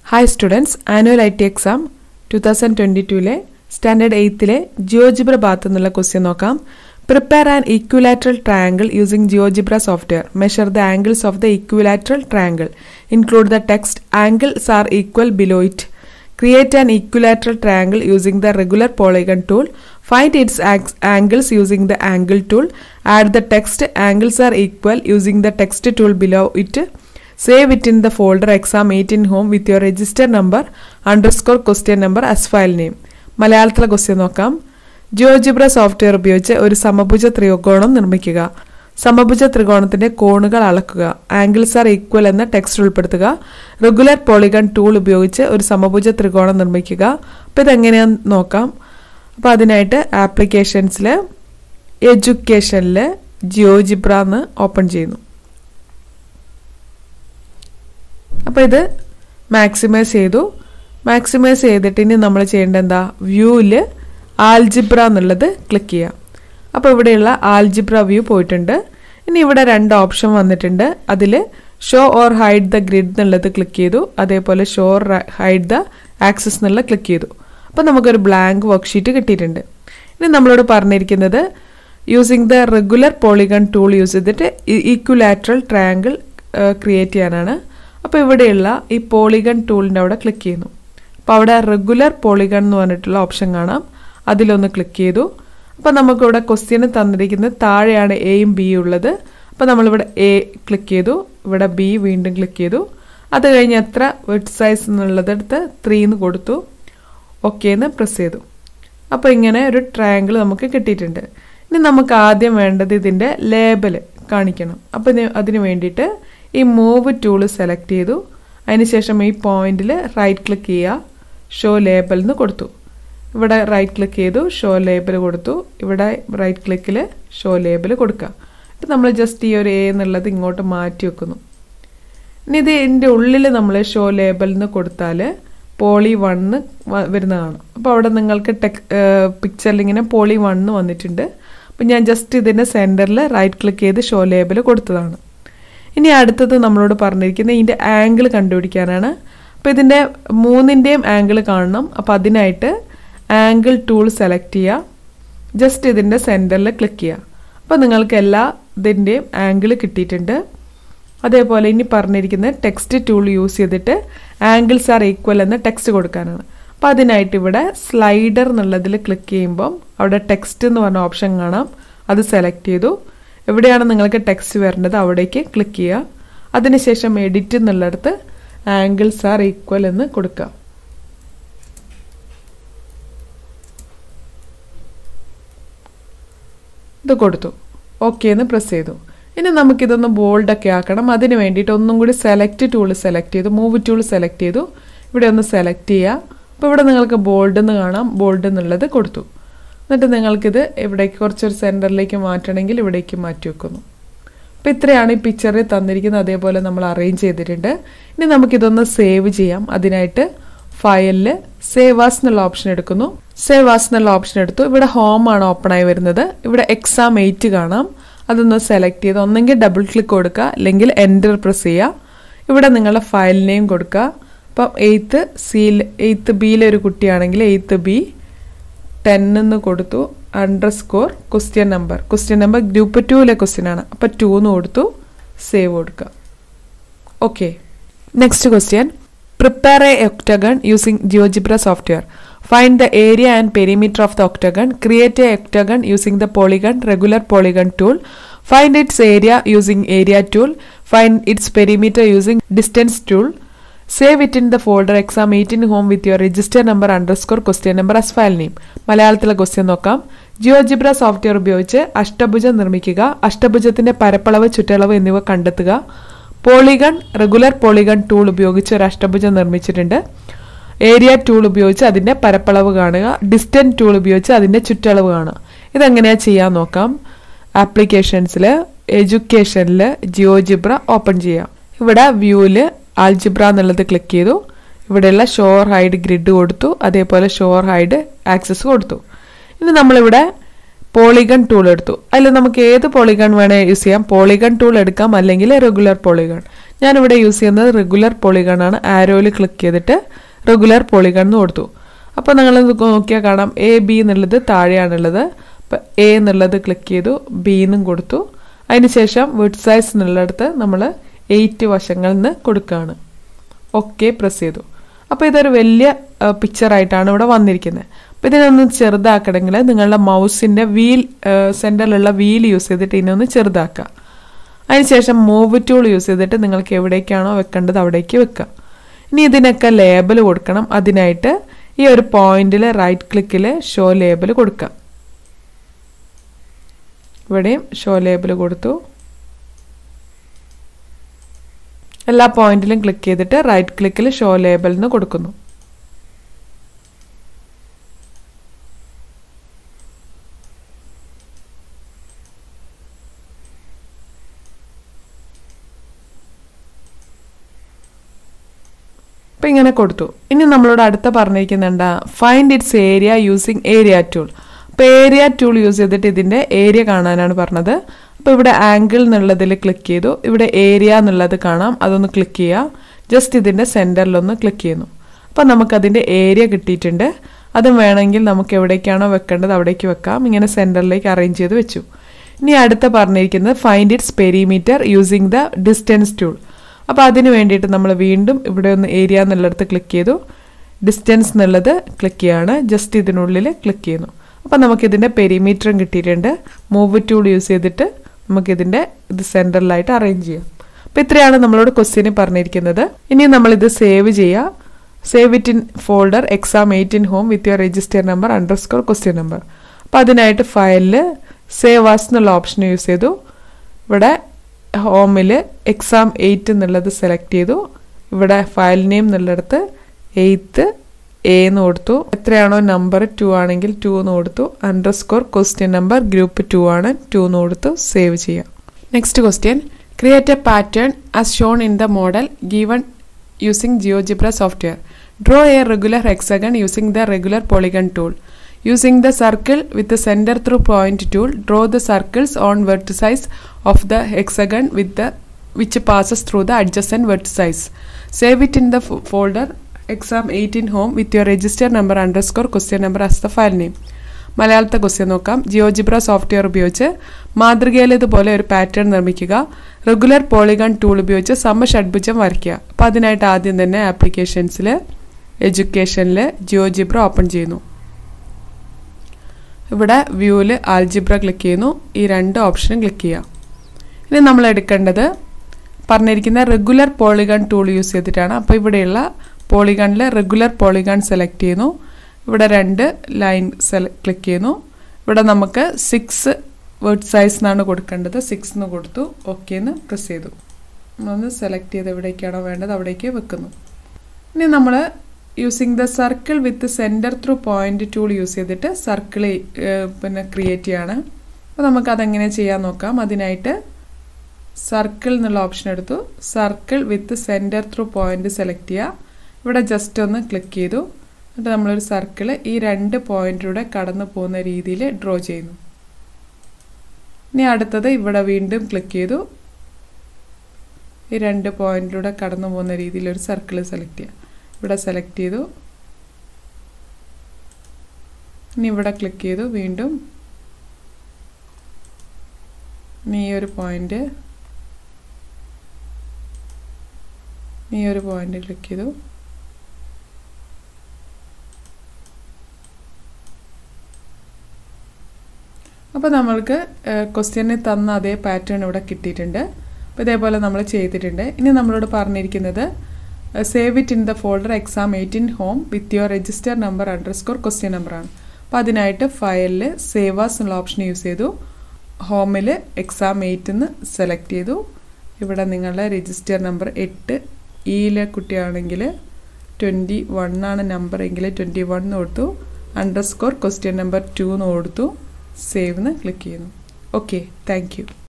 Hi students annual I T exam two thousand twenty ടുവിലെ standard എയ്ത്തിലെ GeoGebra ഭാഗത്തു നിന്നുള്ള ക്വസ്റ്റ്യൻ നോക്കാം prepare an equilateral triangle using GeoGebra software measure the angles of the equilateral triangle include the text angles are equal below it Create an equilateral triangle using the regular polygon tool. Find its ax- angles using the angle tool. Add the text angles are equal using the text tool below it. Save it in the folder exam 8 in home with your register number underscore question number as file name. മലയാളത്തിലെ question നോക്കാം GeoGebra software ഉപയോഗിച്ച് ഒരു സമഭുജ ത്രികോണം നിർമ്മിക്കുക സമഭുജ ത്രികോണത്തിന്റെ കോണുകൾ അളക്കുക ആംഗിൾസ് ആർ ഈക്വൽ എന്ന ടെക്സ്റ്റ് ഉൾപ്പെടുത്തുക റെഗുലർ പോളിഗൺ ടൂൾ ഉപയോഗിച്ച് ഒരു സമഭുജ ത്രികോണം നിർമ്മിക്കുക അപ്പോൾ ഇതെങ്ങനെയാന്ന് നോക്കാം അപ്പോൾ അതിനായിട്ട് ആപ്ലിക്കേഷൻസിൽ എഡ്യൂക്കേഷനിൽ ജിയോജിബ്ര എന്ന് ഓപ്പൺ ചെയ്യുന്നു അപ്പോൾ ഇത് മാക്സിമൈസ് ചെയ്തു മാക്സിമൈസ് ചെയ്തിട്ട് ഇനി നമ്മൾ ചെയ്യേണ്ടത് എന്താ വ്യൂവിൽ ആൽജിബ്ര എന്നുള്ളത് ക്ലിക്ക് ചെയ്യാം അപ്പോൾ ഇവിടെയുള്ള ആൽജിബ്ര വ്യൂ പോയിട്ടുണ്ട് ഇനി ഇവിടെ രണ്ട് ഓപ്ഷൻ വന്നിട്ടുണ്ട് അതിൽ show or hide the grid എന്നുള്ളത് ക്ലിക്ക് ചെയ്തു അതേപോലെ show or hide the axes എന്നുള്ള ക്ലിക്ക് ചെയ്തു അപ്പോൾ നമുക്കൊരു ബ്ലാങ്ക് വർക്ക്ഷീറ്റ് കിട്ടിയിട്ടുണ്ട് ഇനി നമ്മളോട് പറഞ്ഞിരിക്കുന്നത് using the regular polygon tool use ചെയ്തിട്ട് ഈക്വലാറ്ററൽ ട്രയാങ്കിൾ ക്രിയേറ്റ് ചെയ്യാനാണ് അപ്പോൾ ഇവിടെയുള്ള ഈ പോളിഗൺ ടൂളിൻ്റെ അവിടെ ക്ലിക്ക് ചെയ്യുന്നു അപ്പോൾ അവിടെ റെഗുലർ പോളിഗൺ എന്ന് പറഞ്ഞിട്ടുള്ള ഓപ്ഷൻ കാണാം അതിലൊന്ന് ക്ലിക്ക് ചെയ്തു അപ്പോൾ നമുക്കിവിടെ ക്വസ്റ്റ്യന് തന്നിരിക്കുന്നത് താഴെയാണ് എയും ബിയും ഉള്ളത് അപ്പോൾ നമ്മളിവിടെ എ ക്ലിക്ക് ചെയ്തു ഇവിടെ ബി വീണ്ടും ക്ലിക്ക് ചെയ്തു അത് കഴിഞ്ഞ് എത്ര വെഡ് സൈസ് എന്നുള്ളതെടുത്ത് ത്രീ എന്ന് കൊടുത്തു ഓക്കെ എന്ന് പ്രസ് ചെയ്തു അപ്പോൾ ഇങ്ങനെ ഒരു ട്രയാങ്കിൾ നമുക്ക് കിട്ടിയിട്ടുണ്ട് ഇനി നമുക്ക് ആദ്യം വേണ്ടത് ഇതിൻ്റെ ലേബൽ കാണിക്കണം അപ്പോൾ അതിന് വേണ്ടിയിട്ട് ഈ മൂവ് ടൂള് സെലക്ട് ചെയ്തു അതിനുശേഷം ഈ പോയിന്റിൽ റൈറ്റ് ക്ലിക്ക് ചെയ്യുക ഷോ ലേബൽ എന്ന് കൊടുത്തു ഇവിടെ റൈറ്റ് ക്ലിക്ക് ചെയ്തു ഷോ ലേബൽ കൊടുത്തു ഇവിടെ റൈറ്റ് ക്ലിക്കിൽ ഷോ ലേബൽ കൊടുക്കുക എന്നിട്ട് നമ്മൾ ജസ്റ്റ് ഈ ഒരു എ എന്നുള്ളത് ഇങ്ങോട്ട് മാറ്റി വെക്കുന്നു ഇനി ഇത് ഇതിൻ്റെ ഉള്ളിൽ നമ്മൾ ഷോ ലേബൽ എന്ന് കൊടുത്താൽ പോളി വണ്ണ് വരുന്നതാണ് അപ്പോൾ അവിടെ നിങ്ങൾക്ക് ടെക് പിക്ചറിൽ ഇങ്ങനെ പോളി വണ്ണ് വന്നിട്ടുണ്ട് അപ്പം ഞാൻ ജസ്റ്റ് ഇതിൻ്റെ സെൻറ്ററിൽ റൈറ്റ് ക്ലിക്ക് ചെയ്ത് ഷോ ലേബൽ കൊടുത്തതാണ് ഇനി അടുത്തത് നമ്മളോട് പറഞ്ഞിരിക്കുന്നത് ഇതിൻ്റെ ആംഗിൾ കണ്ടുപിടിക്കാനാണ് അപ്പോൾ ഇതിൻ്റെ മൂന്നിൻ്റെയും ആംഗിൾ കാണണം അപ്പോൾ അതിനായിട്ട് ആംഗിൾ ടൂൾ സെലക്ട് ചെയ്യുക ജസ്റ്റ് ഇതിൻ്റെ സെൻറ്ററിൽ ക്ലിക്ക് ചെയ്യുക അപ്പോൾ നിങ്ങൾക്ക് എല്ലാ ഇതിൻ്റെയും ആംഗിൾ കിട്ടിയിട്ടുണ്ട് അതേപോലെ ഇനി പറഞ്ഞിരിക്കുന്നത് ടെക്സ്റ്റ് ടൂൾ യൂസ് ചെയ്തിട്ട് ആംഗിൾസ് ആർ ഈക്വൽ എന്ന ടെക്സ്റ്റ് കൊടുക്കാനാണ് അപ്പോൾ അതിനായിട്ട് ഇവിടെ സ്ലൈഡർ എന്നുള്ളതിൽ ക്ലിക്ക് ചെയ്യുമ്പം അവിടെ ടെക്സ്റ്റ് എന്ന് പറഞ്ഞ ഓപ്ഷൻ കാണാം അത് സെലക്ട് ചെയ്തു എവിടെയാണ് നിങ്ങൾക്ക് ടെക്സ്റ്റ് വരേണ്ടത് അവിടേക്ക് ക്ലിക്ക് ചെയ്യുക അതിനുശേഷം എഡിറ്റ് എന്നുള്ളിടത്ത് ആംഗിൾസ് ആർ ഈക്വൽ എന്ന് കൊടുക്കുക ഇത് കൊടുത്തു ഓക്കെ എന്ന് പ്രസ് ചെയ്തു ഇനി നമുക്കിതൊന്ന് ബോൾഡൊക്കെ ആക്കണം അതിന് വേണ്ടിയിട്ട് ഒന്നും കൂടി സെലക്ട് ടൂൾ സെലക്ട് ചെയ്തു മൂവ് ടൂൾ സെലക്ട് ചെയ്തു ഇവിടെ ഒന്ന് സെലക്ട് ചെയ്യുക അപ്പോൾ ഇവിടെ നിങ്ങൾക്ക് ബോൾഡ് എന്ന് കാണാം ബോൾഡ് എന്നുള്ളത് കൊടുത്തു എന്നിട്ട് നിങ്ങൾക്കിത് ഇവിടേക്ക് കുറച്ചൊരു സെൻറ്ററിലേക്ക് മാറ്റണമെങ്കിൽ ഇവിടേക്ക് മാറ്റി വെക്കുന്നു അപ്പോൾ ഇത്രയാണ് ഈ പിക്ചറിൽ തന്നിരിക്കുന്നത് അതേപോലെ നമ്മൾ അറേഞ്ച് ചെയ്തിട്ടുണ്ട് ഇനി നമുക്കിതൊന്ന് സേവ് ചെയ്യാം അതിനായിട്ട് ഫയലിൽ സേവ് ആസ് എന്നുള്ള ഓപ്ഷൻ എടുക്കുന്നു സേവ് ആസ് എന്നുള്ള ഓപ്ഷൻ എടുത്തു ഇവിടെ ഹോം ആണ് ഓപ്പൺ ആയി വരുന്നത് ഇവിടെ എക്സാം എയ്റ്റ് കാണാം അതൊന്ന് സെലക്ട് ചെയ്ത് ഒന്നെങ്കിൽ ഡബിൾ ക്ലിക്ക് കൊടുക്കുക അല്ലെങ്കിൽ എൻ്റർ പ്രസ് ചെയ്യുക ഇവിടെ നിങ്ങളുടെ ഫയൽ നെയിം കൊടുക്കുക അപ്പം എയ്ത്ത് സിയിൽ എയ്ത്ത് ബിയിലെ ഒരു കുട്ടിയാണെങ്കിൽ എയ്ത്ത് ബി ടെൻ എന്ന് കൊടുത്തു underscore question number question number group ടുവിലെ ക്വസ്റ്റ്യൻ ആണ് അപ്പം ടു എന്ന് കൊടുത്തു സേവ് കൊടുക്കുക okay next question Prepare a octagon using GeoGebra software. Find the area and perimeter of the octagon. Create a octagon using the polygon regular polygon tool. Find its area using area tool. Find its perimeter using distance tool. Save it in the folder exam 18 home with your register number underscore question number as file name. മലയാളത്തിലെ question നോക്കാം GeoGebra software ഉപയോഗിച്ച് അഷ്ടഭുജം നിർമ്മിക്കുക അഷ്ടഭുജത്തിന്റെ പരപ്പളവ് ചുറ്റളവ് എന്നിവ കണ്ടെത്തുക polygon regular polygon tool ഉപയോഗിച്ച് ഒരു അഷ്ടഭുജം നിർമ്മിച്ചിട്ടുണ്ട് ഏരിയ ടൂൾ ഉപയോഗിച്ച് അതിൻ്റെ പരപ്പളവ് കാണുക ഡിസ്റ്റൻറ്റ് ടൂൾ ഉപയോഗിച്ച് അതിൻ്റെ ചുറ്റളവ് കാണുക ഇതെങ്ങനെയാണ് ചെയ്യാൻ നോക്കാം ആപ്ലിക്കേഷൻസിൽ എഡ്യൂക്കേഷനിൽ ജിയോജിബ്ര ഓപ്പൺ ചെയ്യാം ഇവിടെ വ്യൂവിൽ ആൽജിബ്ര എന്നുള്ളത് ക്ലിക്ക് ചെയ്തു ഇവിടെയുള്ള ഷോർ ഹൈഡ് ഗ്രിഡ് കൊടുത്തു അതേപോലെ ഷോർ ഹൈഡ് ആക്സസ് കൊടുത്തു ഇനി നമ്മളിവിടെ പോളിഗൺ ടൂൾ എടുത്തു അതിൽ നമുക്ക് ഏത് പോളിഗൺ വേണേൽ യൂസ് ചെയ്യാം പോളിഗൺ ടൂൾ എടുക്കാം അല്ലെങ്കിൽ റെഗുലർ പോളിഗൺ ഞാനിവിടെ യൂസ് ചെയ്യുന്നത് റെഗുലർ പോളിഗൺ ആണ് ആരോയിൽ ക്ലിക്ക് ചെയ്തിട്ട് റെഗുലർ പോളിഗൺ എന്ന് കൊടുത്തു അപ്പോൾ നിങ്ങൾ നോക്കിയാൽ കാണാം എ ബി എന്നുള്ളത് താഴെയാണുള്ളത് അപ്പോൾ എ എന്നുള്ളത് ക്ലിക്ക് ചെയ്തു ബി എന്നും കൊടുത്തു അതിനുശേഷം വിഡ് സൈസ് എന്നുള്ളിടത്ത് നമ്മൾ എയ്റ്റ് വശങ്ങളിൽ നിന്ന് കൊടുക്കുകയാണ് ഓക്കെ പ്രസ് ചെയ്തു അപ്പോൾ ഇതൊരു വലിയ പിക്ചറായിട്ടാണ് ഇവിടെ വന്നിരിക്കുന്നത് അപ്പോൾ ഇതിനൊന്ന് ചെറുതാക്കണമെങ്കിൽ നിങ്ങളുടെ മൗസിൻ്റെ വീൽ സെൻറ്ററിലുള്ള വീൽ യൂസ് ചെയ്തിട്ട് ഇതിനൊന്ന് ചെറുതാക്കുക അതിനുശേഷം മൂവ് ടൂൾ യൂസ് ചെയ്തിട്ട് നിങ്ങൾക്ക് എവിടേക്കാണോ വെക്കേണ്ടത് അവിടേക്ക് വെക്കുക ഇനി ഇതിനൊക്കെ ലേബൽ കൊടുക്കണം അതിനായിട്ട് ഈ ഒരു പോയിന്റിൽ റൈറ്റ് ക്ലിക്കിൽ ഷോ ലേബൽ കൊടുക്കുക ഇവിടെയും ഷോ ലേബൽ കൊടുത്തു എല്ലാ പോയിന്റിലും ക്ലിക്ക് ചെയ്തിട്ട് റൈറ്റ് ക്ലിക്കിൽ ഷോ ലേബൽ എന്ന് കൊടുക്കുന്നു അപ്പം ഇങ്ങനെ കൊടുത്തു ഇനി നമ്മളോട് അടുത്ത പറഞ്ഞിരിക്കുന്നുണ്ട് find its area using area tool അപ്പോൾ ഏരിയ ടൂൾ യൂസ് ചെയ്തിട്ട് ഇതിൻ്റെ ഏരിയ കാണാനാണ് പറഞ്ഞത് അപ്പോൾ ഇവിടെ ആംഗിൾ എന്നുള്ളതിൽ ക്ലിക്ക് ചെയ്തു ഇവിടെ ഏരിയ എന്നുള്ളത് കാണാം അതൊന്ന് ക്ലിക്ക് ചെയ്യുക ജസ്റ്റ് ഇതിൻ്റെ സെൻറ്ററിലൊന്ന് ക്ലിക്ക് ചെയ്യുന്നു അപ്പോൾ നമുക്കതിൻ്റെ ഏരിയ കിട്ടിയിട്ടുണ്ട് അതും വേണമെങ്കിൽ നമുക്ക് എവിടേക്കാണോ വെക്കേണ്ടത് അവിടേക്ക് വെക്കാം ഇങ്ങനെ സെൻറ്ററിലേക്ക് അറേഞ്ച് ചെയ്ത് വെച്ചു ഇനി അടുത്ത പറഞ്ഞിരിക്കുന്നത് find its perimeter using the distance tool അപ്പോൾ അതിന് വേണ്ടിയിട്ട് നമ്മൾ വീണ്ടും ഇവിടെ ഒന്ന് ഏരിയ എന്നുള്ളിടത്ത് ക്ലിക്ക് ചെയ്തു ഡിസ്റ്റൻസ് എന്നുള്ളത് ക്ലിക്ക് ചെയ്യാണ് ജസ്റ്റ് ഇതിനുള്ളിൽ ക്ലിക്ക് ചെയ്യുന്നു അപ്പോൾ നമുക്കിതിൻ്റെ പെരിമീറ്ററും കിട്ടിയിട്ടുണ്ട് മൂവ് ടൂൾ യൂസ് ചെയ്തിട്ട് നമുക്കിതിൻ്റെ ഇത് സെൻറ്ററിലായിട്ട് അറേഞ്ച് ചെയ്യാം അപ്പോൾ ഇത്രയാണ് നമ്മളോട് ക്വസ്റ്റ്യന് പറഞ്ഞിരിക്കുന്നത് ഇനി നമ്മളിത് സേവ് ചെയ്യുക save it in folder exam eight in home with your register number underscore question number അപ്പോൾ അതിനായിട്ട് ഫയലിൽ സേവ് ആസ് എന്നുള്ള ഓപ്ഷൻ യൂസ് ചെയ്തു ഇവിടെ ഹോമിൽ എക്സാം എയ്റ്റ് എന്നുള്ളത് സെലക്ട് ചെയ്തു ഇവിടെ ഫയൽ നെയിം എന്നുള്ളിടത്ത് എയ്ത്ത് എ എന്ന് കൊടുത്തു എത്രയാണോ നമ്പർ ടു ആണെങ്കിൽ ടു എന്ന് കൊടുത്തു underscore question number group two ആണ് ടു എന്ന് കൊടുത്തു സേവ് ചെയ്യാം next question create a pattern as shown in the model given using GeoGebra software draw a regular hexagon using the regular polygon tool Using the circle with the center through point tool, draw the circles on vertices of the hexagon with the which passes through the adjacent vertices. Save it in the folder exam 8 in home with your register number underscore question number as the file name. മലയാളത്തെ question നോക്കാം GeoGebra software ഉപയോഗിച്ച് മാതൃകയിൽ ഇതുപോലെ ഒരു pattern നിർമ്മിക്കുക regular polygon tool ഉപയോഗിച്ച് സമഷഡ്ഭുജം വരയ്ക്കുക അപ്പോൾ അതിനായിട്ട് ആദ്യം തന്നെ ആപ്ലിക്കേഷൻസിൽ എഡ്യൂക്കേഷനിൽ ജിയോജിബ്ര ഓപ്പൺ ചെയ്യുന്നു ഇവിടെ വ്യൂവിൽ ആൽജിബ്ര ക്ലിക്ക് ചെയ്യുന്നു ഈ രണ്ട് ഓപ്ഷനും ക്ലിക്ക് ചെയ്യാം ഇനി നമ്മൾ എടുക്കേണ്ടത് പറഞ്ഞിരിക്കുന്ന റെഗുലർ പോളിഗൺ ടൂൾ യൂസ് ചെയ്തിട്ടാണ് അപ്പോൾ ഇവിടെയുള്ള പോളിഗണിൽ റെഗുലർ പോളിഗൺ സെലക്ട് ചെയ്യുന്നു ഇവിടെ രണ്ട് ലൈൻ സെല ക്ലിക്ക് ചെയ്യുന്നു ഇവിടെ നമുക്ക് സിക്സ് വേർഡ് സൈസ് എന്നാണ് കൊടുക്കേണ്ടത് സിക്സ് എന്ന് കൊടുത്തു ഓക്കെ എന്ന് പ്രസ് ചെയ്തു ഒന്ന് സെലക്ട് ചെയ്ത് എവിടേക്കാണോ വേണ്ടത് അവിടേക്ക് വെക്കുന്നു ഇനി നമ്മൾ using the circle with centre through point tool use ചെയ്തിട്ട് സർക്കിൾ പിന്നെ ക്രിയേറ്റ് ചെയ്യാണ് അപ്പോൾ നമുക്ക് അതെങ്ങനെ ചെയ്യാൻ നോക്കാം അതിനായിട്ട് സർക്കിൾ എന്നുള്ള ഓപ്ഷൻ എടുത്തു circle with centre through point select ചെയ്യുക ഇവിടെ ജസ്റ്റ് ഒന്ന് ക്ലിക്ക് ചെയ്തു എന്നിട്ട് നമ്മളൊരു സർക്കിൾ ഈ രണ്ട് പോയിന്റിലൂടെ കടന്നു പോകുന്ന രീതിയിൽ ഡ്രോ ചെയ്യുന്നു ഇനി അടുത്തത് ഇവിടെ വീണ്ടും ക്ലിക്ക് ചെയ്തു ഈ രണ്ട് പോയിന്റിലൂടെ കടന്നു പോകുന്ന രീതിയിൽ ഒരു സർക്കിൾ സെലക്ട് ചെയ്യുക ഇവിടെ സെലക്ട് ചെയ്തു ഇനി ഇവിടെ ക്ലിക്ക് ചെയ്തു വീണ്ടും ഇനി ഈ ഒരു പോയിന്റ് ഈ ഒരു പോയിന്റ് ക്ലിക്ക് ചെയ്തു അപ്പോൾ നമ്മൾക്ക് ക്വസ്റ്റ്യനിൽ തന്ന അതേ പാറ്റേൺ ഇവിടെ കിട്ടിയിട്ടുണ്ട് അപ്പോൾ ഇതേപോലെ നമ്മൾ ചെയ്തിട്ടുണ്ട് ഇനി നമ്മളോട് പറഞ്ഞിരിക്കുന്നത് save it in the folder exam eight in home with your register number underscore question നമ്പറാണ് അപ്പോൾ അതിനായിട്ട് ഫയലിൽ സേവാസ് എന്നുള്ള ഓപ്ഷൻ യൂസ് ചെയ്തു ഹോമിൽ എക്സാം എയ്റ്റ് എന്ന് സെലക്ട് ചെയ്തു ഇവിടെ നിങ്ങളുടെ രജിസ്റ്റർ നമ്പർ എട്ട് ഇയിലെ കുട്ടിയാണെങ്കിൽ ട്വൻറ്റി വൺ ആണ് നമ്പർ എങ്കിൽ ട്വൻറ്റി വൺ എന്ന് കൊടുത്തു underscore question number two എന്ന് കൊടുത്തു സേവ് എന്ന് ക്ലിക്ക് ചെയ്യുന്നു ഓക്കെ താങ്ക്